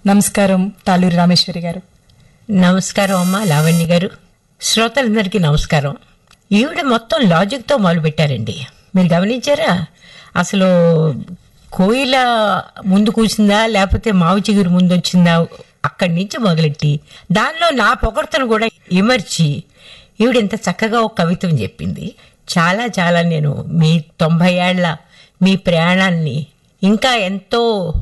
నమస్కారం తాళూరి రామేశ్వరి గారు నమస్కారం అమ్మా లావణ్య గారు శ్రోతలందరికీ నమస్కారం ఈవిడ మొత్తం లాజిక్తో మొదలు పెట్టారండి మీరు గమనించారా అసలు కోయిల ముందు కూర్చుందా లేకపోతే మావి చిగురు ముందు వచ్చిందా అక్కడి నుంచి మొదలెట్టి దానిలో నా పొగడ్తను కూడా ఇమర్చి ఈవిడ ఇంత చక్కగా ఒక కవిత్వం చెప్పింది చాలా చాలా నేను మీ తొంభై ఏళ్ల మీ ప్రయాణాన్ని ఇంకా ఎంతో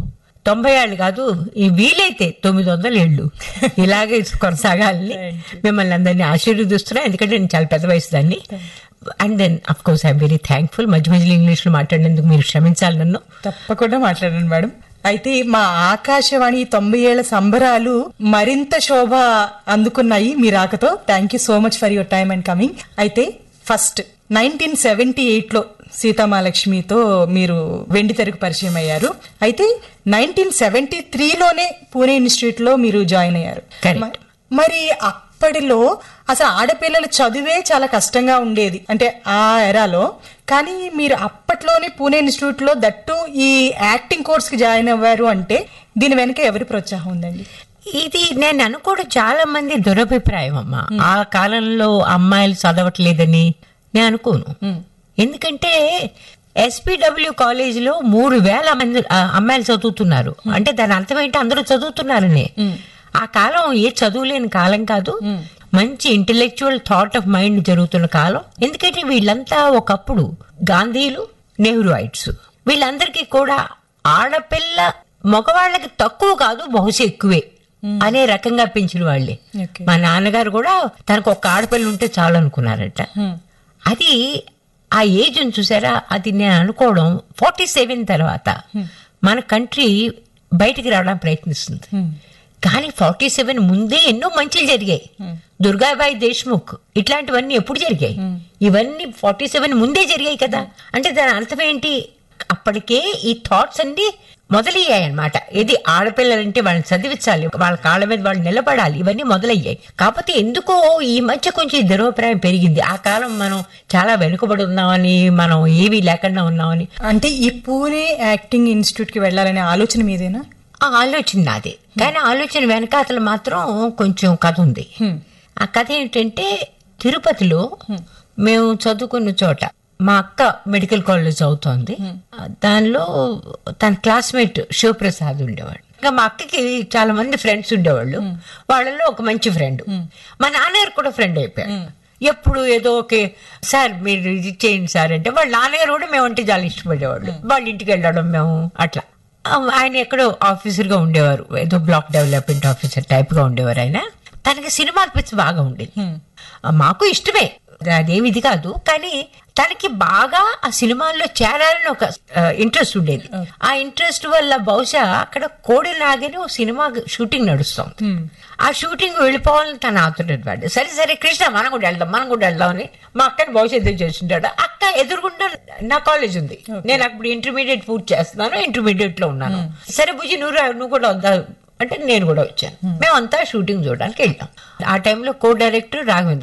తొంభై ఏళ్ళు కాదు ఈ వీలైతే తొమ్మిది వందల ఏళ్ళు ఇలాగే కొనసాగాలని మిమ్మల్ని అందరినీ ఆశీర్వదిస్తున్నా ఎందుకంటే నేను చాలా పెద్ద వయసు దాన్ని and then of course I'm very thankful మధ్య మధ్యలో ఇంగ్లీష్లో మాట్లాడినందుకు మీరు క్షమించాలి నన్ను తప్పకుండా మాట్లాడండి మేడం అయితే మా ఆకాశవాణి తొంభై ఏళ్ల సంబరాలు మరింత శోభ అందుకున్నాయి మీ రాకతో thank you so much for your time and coming అయితే ఫస్ట్ నైన్టీన్ సెవెంటీ ఎయిట్ లో సీతామాలక్ష్మితో మీరు వెండి తెరకు పరిచయం అయ్యారు అయితే నైన్టీన్ సెవెంటీ త్రీలోనే పూణే ఇన్స్టిట్యూట్ లో మీరు జాయిన్ అయ్యారు Correct. మ- మరి అప్పటిలో అసలు ఆడపిల్లల చదువే చాలా కష్టంగా ఉండేది అంటే ఆ ఎరాలో కానీ మీరు అప్పట్లోనే పూణే ఇన్స్టిట్యూట్ లో దట్టు ఈ యాక్టింగ్ కోర్స్ కి జాయిన్ అవ్వారు అంటే దీని వెనక ఎవరి ప్రోత్సాహం ఉందండి ఇది నేను అనుకోవడం చాలా మంది దురభిప్రాయం అమ్మా ఆ కాలంలో అమ్మాయిలు చదవట్లేదని నేను అనుకోను ఎందుకంటే ఎస్పీడబ్ల్యూ కాలేజీలో మూడు వేల మంది ఆ, అమ్మాయిలు చదువుతున్నారు అంటే దాని అర్థం ఏంటి అందరూ చదువుతున్నారని ఆ కాలం ఏ చదువులేని కాలం కాదు మంచి ఇంటెలెక్చువల్ థాట్ ఆఫ్ మైండ్ జరుగుతున్న కాలం ఎందుకంటే వీళ్ళంతా ఒకప్పుడు గాంధీలు నెహ్రూయిట్స్ వీళ్ళందరికీ కూడా ఆడపిల్ల మగవాళ్ళకి తక్కువ కాదు బహుశా ఎక్కువే అనే రకంగా పెంచిన వాళ్ళే Okay. మా నాన్నగారు కూడా తనకు ఒక ఆడపిల్ల ఉంటే చాలు అనుకున్నారట అది ఆ ఏజ్ చూసారా అది నేను అనుకోవడం ఫార్టీ సెవెన్ తర్వాత మన కంట్రీ బయటికి రావడానికి ప్రయత్నిస్తుంది కానీ ఫార్టీ సెవెన్ ముందే ఎన్నో మంచిలు జరిగాయి దుర్గాబాయి దేశ్ముఖ్ ఇట్లాంటివన్నీ ఎప్పుడు జరిగాయి ఇవన్నీ ఫార్టీ సెవెన్ ముందే జరిగాయి కదా అంటే దాని అర్థం ఏంటి అప్పటికే ఈ థాట్స్ అన్ని మొదలయ్యాయి అనమాట ఇది ఆడపిల్లలంటే వాళ్ళని చదివించాలి వాళ్ళ కాళ్ళ మీద వాళ్ళు నిలబడాలి ఇవన్నీ మొదలయ్యాయి కాకపోతే ఎందుకో ఈ మధ్య కొంచెం ఈ దురభిప్రాయం పెరిగింది ఆ కాలం మనం చాలా వెనుకబడి ఉన్నామని మనం ఏమీ లేకుండా ఉన్నామని అంటే ఈ పూణే యాక్టింగ్ ఇన్స్టిట్యూట్ కి వెళ్ళాలనే ఆలోచన మీదేనా ఆ ఆలోచన నాదే కానీ ఆలోచన వెనకాతలు మాత్రం కొంచెం కథ ఉంది ఆ కథ ఏంటంటే తిరుపతిలో మేము చదువుకున్న చోట మా అక్క మెడికల్ కాలేజ్ చదువుతోంది దానిలో తన క్లాస్మేట్ శివప్రసాద్ ఉండేవాడు ఇంకా మా అక్కకి చాలా మంది ఫ్రెండ్స్ ఉండేవాళ్ళు వాళ్ళలో ఒక మంచి ఫ్రెండ్ మా నాన్నగారు కూడా ఫ్రెండ్ అయిపోయారు ఎప్పుడు ఏదో ఓకే సార్ మీరు ఇది చేయండి సార్ అంటే వాళ్ళ నాన్నగారు కూడా మేమంటే చాలా ఇష్టపడేవాళ్ళు వాళ్ళ ఇంటికి వెళ్ళడం మేము అట్లా ఆ, ఆయన ఎక్కడో ఆఫీసర్ గా ఉండేవారు ఏదో బ్లాక్ డెవలప్మెంట్ ఆఫీసర్ టైప్ గా ఉండేవారు ఆయన తనకి సినిమాల పిచ్చి బాగా ఉండేది ఆ, మాకు ఇష్టమే అదేమి ఇది కాదు కానీ తనకి బాగా ఆ సినిమాల్లో చేరాలని ఒక ఇంట్రెస్ట్ ఉండేది ఆ ఇంట్రెస్ట్ వల్ల బహుశా అక్కడ కోడి నాగని ఓ సినిమా షూటింగ్ నడుస్తుంది ఆ షూటింగ్ వెళ్ళిపోవాలని తన ఆతుడేది వాడు సరే సరే కృష్ణ మనం కూడా వెళ్దాం మనం కూడా వెళ్దాం అని మా అక్కని బహుశా ఎదురు చేస్తుంటాడు అక్క ఎదురుగుండా నా కాలేజ్ ఉంది నేను అప్పుడు ఇంటర్మీడియట్ పూర్తి చేస్తున్నాను ఇంటర్మీడియట్ లో ఉన్నాను సరే బుజ్జి నువ్వు రా, నువ్వు కూడా వద్దా అంటే నేను కూడా వచ్చాను మేమంతా షూటింగ్ చూడడానికి వెళ్ళాం ఆ టైంలో కో డైరెక్టర్ రాఘవేంద్ర